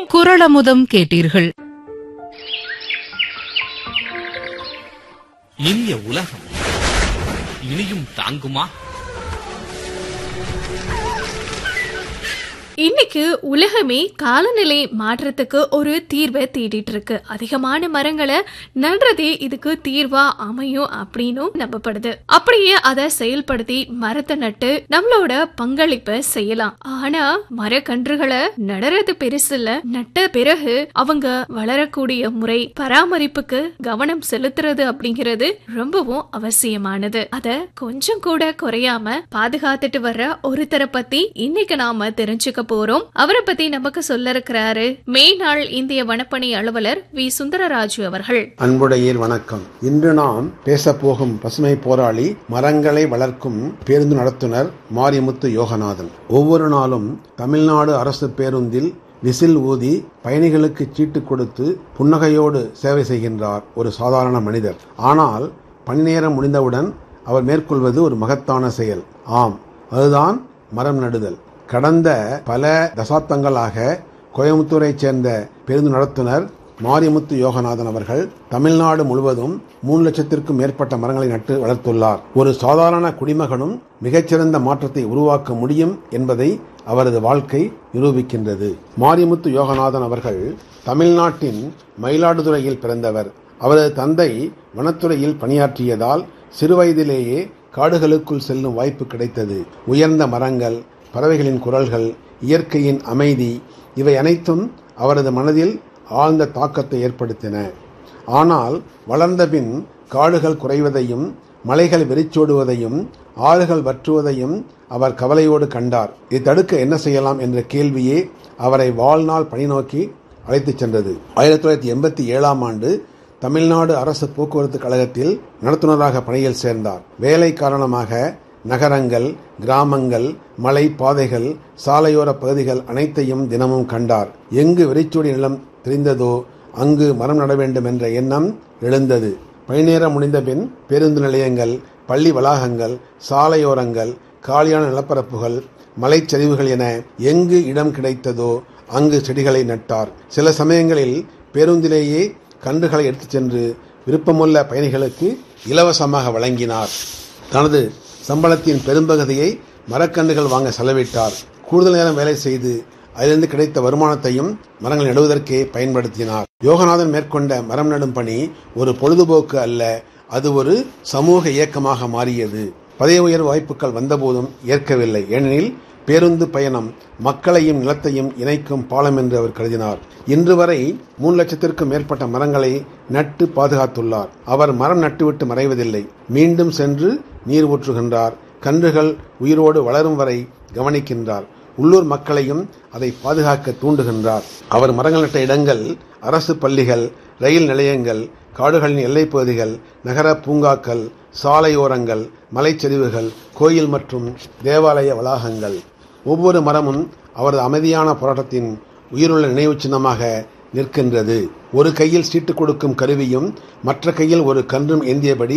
குரளமுதம் கேட்டீர்கள் இனிய உலகம் இனியும் தாங்குமா இன்னைக்கு உலகமே காலநிலை மாற்றத்துக்கு ஒரு தீர்வை தேடிட்டு இருக்கு அதிகமான மரங்களை நடுறதே இதுக்கு தீர்வா அமையும் அப்படின்னும் நம்பப்படுது அப்படியே அதை செயல்படுத்தி மரத்தை நட்டு நம்மளோட பங்களிப்பை செய்யலாம் ஆனா மரக்கன்றுகளை நடறது பெருசு இல்ல நட்ட பிறகு அவங்க வளரக்கூடிய முறை பராமரிப்புக்கு கவனம் செலுத்துறது அப்படிங்கிறது ரொம்பவும் அவசியமானது அத கொஞ்சம் கூட குறையாம பாதுகாத்துட்டு வர்ற ஒருத்தரை பத்தி இன்னைக்கு நாம தெரிஞ்சுக்க போறோம் அவரை பத்தி நமக்கு சொல்ல இருக்கிறாரு மேனாள் இந்திய வனப்பணி அலுவலர் வி சுந்தரராஜு அவர்கள் அன்புடையீர் வணக்கம் இன்று நாம் பேசப்போகும் பசுமை போராளி மரங்களை வளர்க்கும் பேருந்து நடத்துனர் மாரிமுத்து யோகநாதன் ஒவ்வொரு நாளும் தமிழ்நாடு அரசு பேருந்தில் விசில் ஊதி பயணிகளுக்கு சீட்டு கொடுத்து புன்னகையோடு சேவை செய்கின்றார் ஒரு சாதாரண மனிதர் ஆனால் பணி நேரம் முடிந்தவுடன் அவர் மேற்கொள்வது ஒரு மகத்தான செயல் ஆம் அதுதான் மரம் நடுதல் கடந்த பல தசாப்தங்களாக கோயம்புத்தூரைச் சேர்ந்த பேருந்து நடத்துனர் மாரிமுத்து யோகநாதன் அவர்கள் தமிழ்நாடு முழுவதும் மூணு லட்சத்திற்கும் மேற்பட்ட மரங்களை நட்டு வளர்த்துள்ளார் ஒரு சாதாரண குடிமகனும் மிகச்சிறந்த மாற்றத்தை உருவாக்க முடியும் என்பதை அவரது வாழ்க்கை நிரூபிக்கின்றது மாரிமுத்து யோகநாதன் அவர்கள் தமிழ்நாட்டின் மயிலாடுதுறையில் பிறந்தவர் அவரது தந்தை வனத்துறையில் பணியாற்றியதால் சிறுவயதிலேயே காடுகளுக்குள் செல்லும் வாய்ப்பு கிடைத்தது உயர்ந்த மரங்கள் பறவைகளின் குரல்கள் இயற்கையின் அமைதி இவை அனைத்தும் அவரது மனதில் ஆழ்ந்த தாக்கத்தை ஏற்படுத்தின ஆனால் வளர்ந்தபின் காடுகள் குறைவதையும் மலைகள் வெறிச்சோடுவதையும் ஆறுகள் வற்றுவதையும் அவர் கவலையோடு கண்டார் இதை தடுக்க என்ன செய்யலாம் என்ற கேள்வியே அவரை வாழ்நாள் பணி நோக்கி அழைத்துச் சென்றது ஆயிரத்தி தொள்ளாயிரத்தி எண்பத்தி ஏழாம் ஆண்டு தமிழ்நாடு அரசு போக்குவரத்து கழகத்தில் நடத்துனராக பணியில் சேர்ந்தார் வேலை காரணமாக நகரங்கள் கிராமங்கள் மலை பாதைகள் சாலையோர பகுதிகள் அனைத்தையும் தினமும் கண்டார் எங்கு வெறிச்சோடி நிலம் தெரிந்ததோ அங்கு மரம் நட வேண்டும் என்ற எண்ணம் எழுந்தது பயணேறம் முடிந்தபின் பேருந்து நிலையங்கள் பள்ளி வளாகங்கள் சாலையோரங்கள் காலியான நிலப்பரப்புகள் மலைச்சரிவுகள் என எங்கு இடம் கிடைத்ததோ அங்கு செடிகளை நட்டார் சில சமயங்களில் பேருந்திலேயே கன்றுகளை எடுத்துச் சென்று விருப்பமுள்ள பயணிகளுக்கு இலவசமாக வழங்கினார் தனது சம்பளத்தின் பெரும்பகுதியை மரக்கன்றுகள் வாங்க செலவிட்டார் கூடுதல் நேரம் வேலை செய்து அதிலிருந்து கிடைத்த வருமானத்தையும் மரங்கள் நடுவதற்கே பயன்படுத்தினார் யோகநாதன் மேற்கொண்ட மரம் நடும் பணி ஒரு பொழுதுபோக்கு அல்ல அது ஒரு சமூக இயக்கமாக மாறியது பதவி உயர்வு வாய்ப்புகள் வந்தபோதும் ஏற்கவில்லை ஏனெனில் பேருந்து பயணம் மக்களையும் நிலத்தையும் இணைக்கும் பாலம் என்று அவர் கருதினார் இன்று வரை மூன்று லட்சத்திற்கும் மேற்பட்ட மரங்களை நட்டு பாதுகாத்துள்ளார் அவர் மரம் நட்டுவிட்டு மறைவதில்லை மீண்டும் சென்று நீர் ஊற்றுகின்றார் கன்றுகள் உயிரோடு வளரும் வரை கவனிக்கின்றார் உள்ளூர் மக்களையும் அதை பாதுகாக்க தூண்டுகின்றார் அவர் மரங்கள் நட்ட இடங்கள் அரசு பள்ளிகள் ரயில் நிலையங்கள் காடுகளின் எல்லைப் பகுதிகள் நகர பூங்காக்கள் சாலையோரங்கள் மலைச்சரிவுகள் கோயில் மற்றும் தேவாலய வளாகங்கள் ஒவ்வொரு மரமும் அவரது அமைதியான போராட்டத்தின் உயிருள்ள நினைவு சின்னமாக நிற்கின்றது ஒரு கையில் சீட்டு கொடுக்கும் கருவியும் மற்ற கையில் ஒரு கன்றும் ஏந்தியபடி